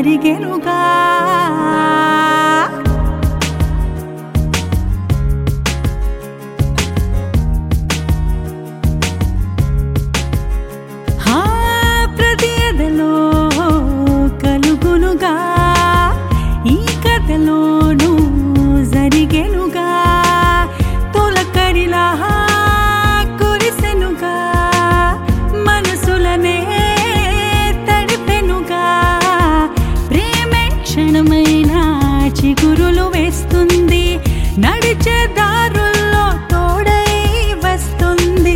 జరిగెనుగా హా, ప్రతి ఎదలో కలుగునుగా ఈ కథలోనూ జరిగెనుగా తొలకరిలా కురిసెనుగా మనసులనే తడిపెనుగా ప్రేమే క్షణమైన చిగురులు వేస్తుంది నడిచే దారుల్లో తోడై వస్తుంది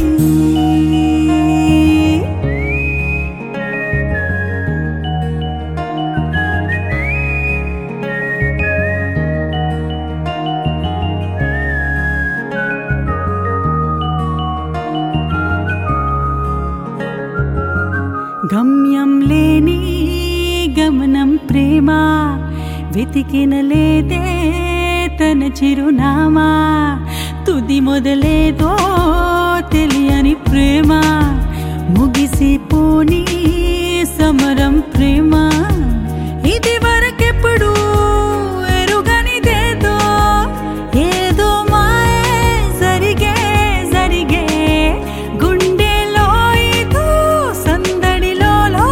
గమ్యం లేని గమనం ప్రేమ వెతికిన లేదే తన చిరునామా తుది మొదలేదో తెలియని ప్రేమ ముగిసిపోని సమరం ప్రేమ ఇది వరకెప్పుడు ఎరుగనిదేదో ఏదో మాయే జరిగే జరిగే గుండెలో ఇదో సందడిలో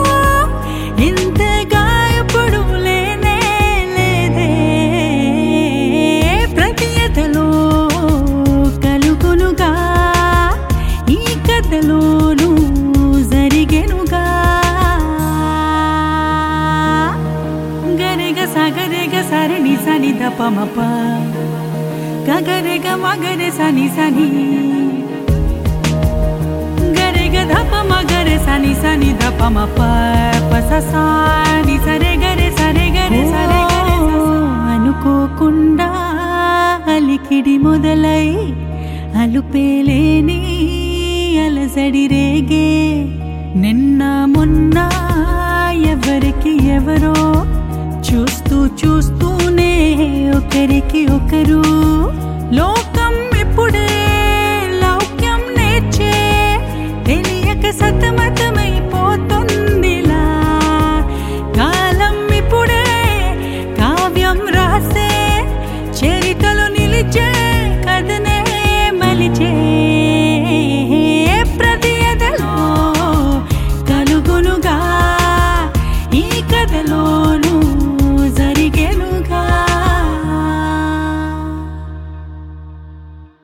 ఇంతగా ఎప్పుడు లేనే లేదే ప్రతి ఎదలో కలుగునుగా ఈ కథలోనూ జరిగెనుగా గరెగ సగరెగ సరణి సని దపమప గగరెగ మగరె సని సని గరెగ ధప మగరె సని సని దపమప పస సాని సరే గరె సరే గరె సరే గరె స స. అనుకోకుండా అలికిడి మొదలై అలుపేలేని అలసడి రేగే నిన్న మొన్న ఎవరికి ఎవరో చూస్తూ చూస్తూనే ఒకరికి ఒకరు లోకం ఇప్పుడే లౌక్యం నేర్చే తెలియక సతమతం